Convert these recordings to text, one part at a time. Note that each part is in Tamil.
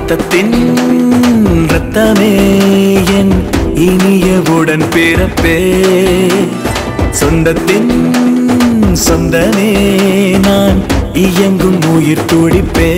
ரத்தத்தின் ரத்தமே என் இனிய உடன் பிறப்பே சொந்தத்தின் சொந்தமே நான் இயங்கும் உயிர் துடிப்பே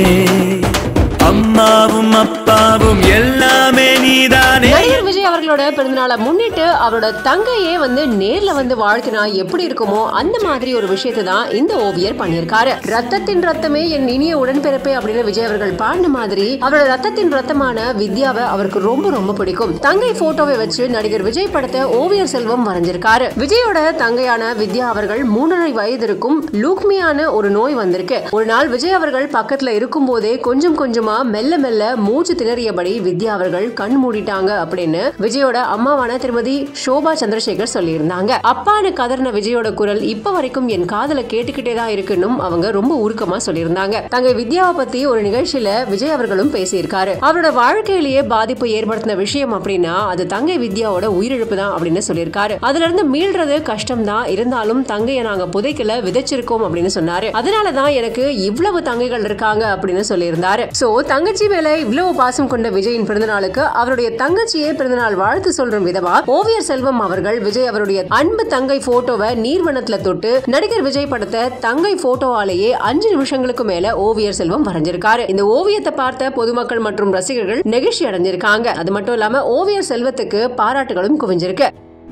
அம்மாவும் அப்பாவும் எல்லாமே நீதானே நடிகர் விஜய் அவர்களோட பிறந்தநாளை முன்னிட்டு அவரோட தங்கையே வந்து நேர்ல வந்து வாழ்த்தினா எப்படி இருக்குமோ அந்த மாதிரி ஒரு விஷயத்தை தான் இந்த ஓவியர் பண்ணியிருக்காரு ரத்தத்தின் ரத்தமே என் இனிய உடன்பிறப்பே அப்படின்னு விஜய் அவர்கள் பாடின மாதிரி அவரோட ரத்தத்தின் ரத்தமான வித்யாவை அவருக்கு ரொம்ப ரொம்ப பிடிக்கும் தங்கை போட்டோவை வச்சு நடிகர் விஜய் படத்தை ஓவியர் செல்வம் வரைஞ்சிருக்காரு விஜயோட தங்கையான வித்யா அவர்கள் மூன்றரை வயது இருக்கும் லூக்மியான ஒரு நோய் வந்திருக்கு ஒரு நாள் விஜய் அவர்கள் பக்கத்துல இருக்கும் போதே கொஞ்சம் கொஞ்சமா மெல்ல மெல்ல மூச்சு திணறியபடி வித்யா அவர்கள் கண் மூடிட்டாங்க அப்படின்னு விஜயோட அம்மாவான திருமதி சோபா சந்திரசேகர் சொல்லியிருந்தாங்க அப்பான்னு கதறின விஜயோட குரல் இப்ப வரைக்கும் என் காதுல கேட்டுக்கிட்டே தான் இருக்குன்னு அவங்க ரொம்ப உருக்கமா சொல்லியிருந்தாங்க தங்கை வித்யாவை பத்தி ஒரு நிகழ்ச்சியில விஜய் அவர்களும் பேசியிருக்காரு அவரோட வாழ்க்கையிலேயே பாதிப்பு ஏற்படுத்தின விஷயம் அப்படின்னா அது தங்கை வித்யாவோட உயிரிழப்பு தான் அப்படின்னு சொல்லியிருக்காரு அதுல இருந்து மீள்றது கஷ்டம் தான் இருந்தாலும் தங்கையை நாங்க புதைக்கல விதைச்சிருக்கோம் அப்படின்னு சொன்னாரு அதனாலதான் எனக்கு இவ்வளவு தங்கைகள் இருக்காங்க அப்படின்னு சொல்லியிருந்தாரு சோ தங்கச்சி மேல இவ்வளவு பாசம் கொண்ட விஜயின் பிறந்தநாளுக்கு அவருடைய தங்கச்சியே பிறந்தநாள் வாழ்த்து சொல்ற விதமா ஓவியர் செல்வம் அவர்கள் விஜய் அவருடைய அன்பு தங்கை போட்டோவை நீர்வனத்துல தொட்டு நடிகர் விஜய் படத்தை தங்கை போட்டோவாலேயே அஞ்சு நிமிஷங்களுக்கு மேல ஓவியர் செல்வம் வரைஞ்சிருக்காரு இந்த ஓவியத்தை பார்த்த பொதுமக்கள் மற்றும் ரசிகர்கள் நெகிழ்ச்சி அடைஞ்சிருக்காங்க அது மட்டும் இல்லாம ஓவியர் செல்வத்துக்கு பாராட்டுகளும் குவிஞ்சிருக்கு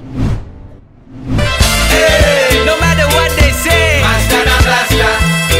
No matter what they say, Master the blaster,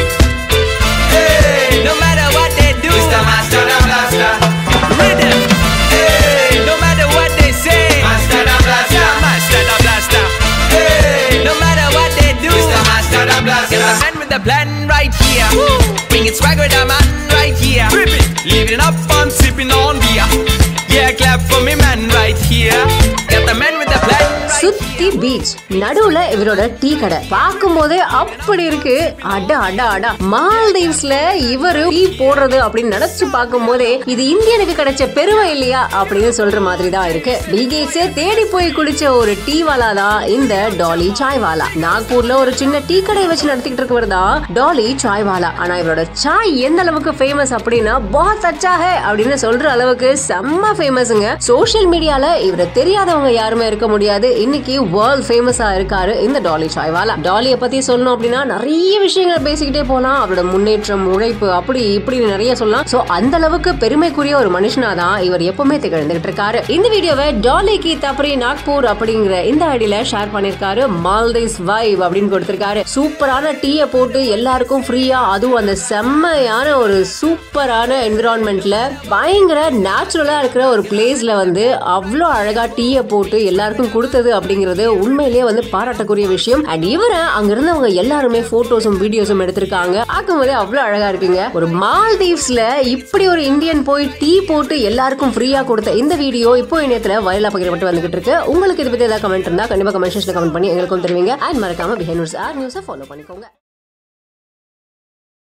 hey, no matter what they do, it's the master the blaster, rhythm, hey, no matter what they say, master the blaster, yeah, master the blaster, hey, no matter what they do, it's the master the Get the blaster. man with the plan right here. Bring it swag with the man right here. Rip it. Living up and sipping on beer. Yeah, clap for me man right here. Get the man with the plan right சுத்தி பீச் நடுவுல இவரோட டீ கடை பார்க்கும் போதே அப்படி இருக்கு அட அட அட மால்தீவ்ஸ்ல இவரு டீ போடுறது அப்படின்னு நினைச்சு பார்க்கும் போதே இது இந்தியனுக்கு கிடைச்ச பெருமை இல்லையா அப்படின்னு சொல்ற மாதிரி தான் இருக்கு பில்கேட்ஸே தேடி போய் குடிச்ச ஒரு டீ வாலா தான் இந்த டாலி சாய் வாலா நாக்பூர்ல ஒரு சின்ன டீ கடை வச்சு நடத்திக்கிட்டு இருக்கவர் தான் டாலி சாய் வாலா ஆனா இவரோட சாய் எந்த அளவுக்கு ஃபேமஸ் அப்படின்னா பாத் அச்சா ஹே அப்படின்னு சொல்ற அளவுக்கு செம்ம ஃபேமஸுங்க சோஷியல் மீடியால இவரை தெரியாதவங்க யாருமே இருக்க முடியாது இன்னைக்கு வேர்ல்ட் ஃபேமஸா இருக்காரு இந்த டாலி சாய்வாலா டாலியை பத்தி சொல்லணும் அப்படின்னா நிறைய விஷயங்களை பேசிக்கிட்டே போலாம் அவரோட முன்னேற்றம் உழைப்பு அப்படி இப்படி நிறைய சொல்லலாம் சோ அந்த அளவுக்கு பெருமைக்குரிய ஒரு மனுஷனா தான் இவர் எப்பவுமே திகழ்ந்துகிட்டு இருக்காரு இந்த வீடியோவை டாலி கி தப்ரி நாக்பூர் அப்படிங்கிற இந்த ஐடியில ஷேர் பண்ணிருக்காரு மால்தீவ்ஸ் வைவ் அப்படின்னு கொடுத்திருக்காரு சூப்பரான டீயை போட்டு எல்லாருக்கும் ஃப்ரீயா அதுவும் அந்த செம்மையான ஒரு சூப்பரான என்விரான்மெண்ட்ல பயங்கர நேச்சுரலா இருக்கிற ஒரு பிளேஸ்ல வந்து அவ்வளோ அழகா டீயை போட்டு எல்லாருக்கும் கொடுத்தது அப்படிங்கிறது உண்மையிலேயே வந்து பாராட்டக்கூடிய விஷயம் அண்ட் இவரை அங்க இருந்தவங்க எல்லாருமே போட்டோஸும் வீடியோஸும் எடுத்திருக்காங்க பார்க்கும்போதே அவ்வளோ அழகா இருக்குங்க ஒரு மால்தீவ்ஸ்ல இப்படி ஒரு இந்தியன் போய் டீ போட்டு எல்லாருக்கும் ஃப்ரீயா கொடுத்த இந்த வீடியோ இப்போ இணையத்துல வயலா பகிரப்பட்டு வந்துகிட்டு இருக்கு உங்களுக்கு இது பத்தி ஏதாவது கமெண்ட் இருந்தா கண்டிப்பா கமெண்ட் செக்ஷன்ல கமெண்ட் பண்ணி எங்களுக்கும் தெரிவிங்க அண்ட் மறக்காம பிஹேண்ட் நியூஸ் ஆர் நியூஸை ஃபாலோ பண்ணிக்கோங்க